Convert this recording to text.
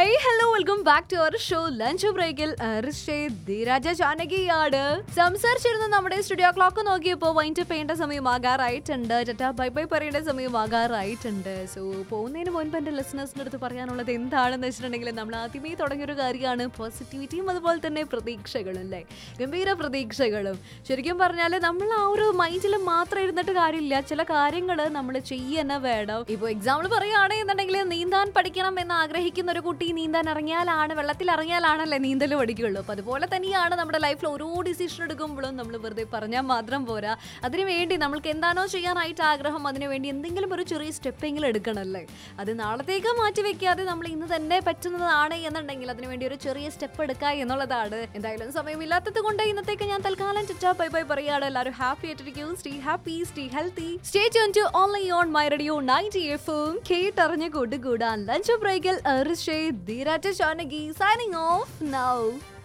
hey hello welcome back to our show lunch ബ്രേക്കിൽ ധീരാജ ജാനകിയാണ് സംസാരിച്ചിരുന്ന നമ്മുടെ studio clock നോക്കിയപ്പോൾ wind ചെയ്യേണ്ട സമയമാകാറായിട്ടുണ്ട് ടാറ്റാ ബൈ ബൈ പറയേണ്ട സമയമാകാറായിട്ടുണ്ട് സോ പോകുന്നതിന് മുൻപ് എൻ്റെ ലിസണേഴ്സിൻ്റെ അടുത്ത് പറയാനുള്ളത് എന്താണെന്ന് വെച്ചിട്ടുണ്ടെങ്കിൽ നമ്മൾ ആദ്യമേ തുടങ്ങിയൊരു കാര്യമാണ് പോസിറ്റിവിറ്റിയും അതുപോലെ തന്നെ പ്രതീക്ഷകളും അല്ലേ ഗംഭീര പ്രതീക്ഷകളും ശരിക്കും പറഞ്ഞാൽ നമ്മൾ ആ ഒരു മൈൻഡിൽ മാത്രം ഇരുന്നിട്ട് കാര്യമില്ല ചില കാര്യങ്ങൾ നമ്മൾ ചെയ്യുന്ന വേണം ഇപ്പോൾ എക്സാമ്പിൾ പറയുകയാണെന്നുണ്ടെങ്കിൽ നീന്താൻ പഠിക്കണം എന്ന് ആഗ്രഹിക്കുന്ന ഒരു കുട്ടി നീന്താൻ ഇറങ്ങിയാലാണ് വെള്ളത്തിൽ ഇറങ്ങിയാലാണല്ലേ നീന്തൽ പഠിക്കുള്ളൂ അപ്പോൾ അതുപോലെ തന്നെയാണ് നമ്മുടെ ലൈഫിൽ ഓരോ ഡിസിഷൻ എടുക്കുമ്പോഴും നമ്മൾ വെറുതെ പറഞ്ഞാൽ മാത്രം പോരാ അതിനു വേണ്ടി നമ്മൾക്ക് എന്താണോ ചെയ്യാനായിട്ട് ആഗ്രഹം അതിനു വേണ്ടി എന്തെങ്കിലും ഒരു ചെറിയ സ്റ്റെപ്പെങ്കിലും എടുക്കണമല്ലേ അത് നാളത്തേക്ക് മാറ്റി വെക്കാതെ നമ്മൾ ഇന്ന് തന്നെ പറ്റുന്നതാണ് എന്നുണ്ടെങ്കിൽ അതിനു വേണ്ടി ഒരു ചെറിയ സ്റ്റെപ്പ് എടുക്കുക എന്നുള്ളതാണ് എന്തായാലും സമയമില്ലാത്തത് കൊണ്ട് ഇന്നത്തേക്ക് ഞാൻ തൽക്കാലം ടിറ്റാ ബൈ ബൈ പറയുകയാണ് എല്ലാവരും ഹാപ്പി ആയിട്ടിരിക്കും stay happy stay healthy stay tune to only on my radio ninety എഫും കേട്ടറിഞ്ഞ് കൂട്ടുകൂടാൻ ലഞ്ച് ബ്രേക്കിൽ ധീരാറ്റ ജാനകി സൈനിങ് ഓഫ് നൗ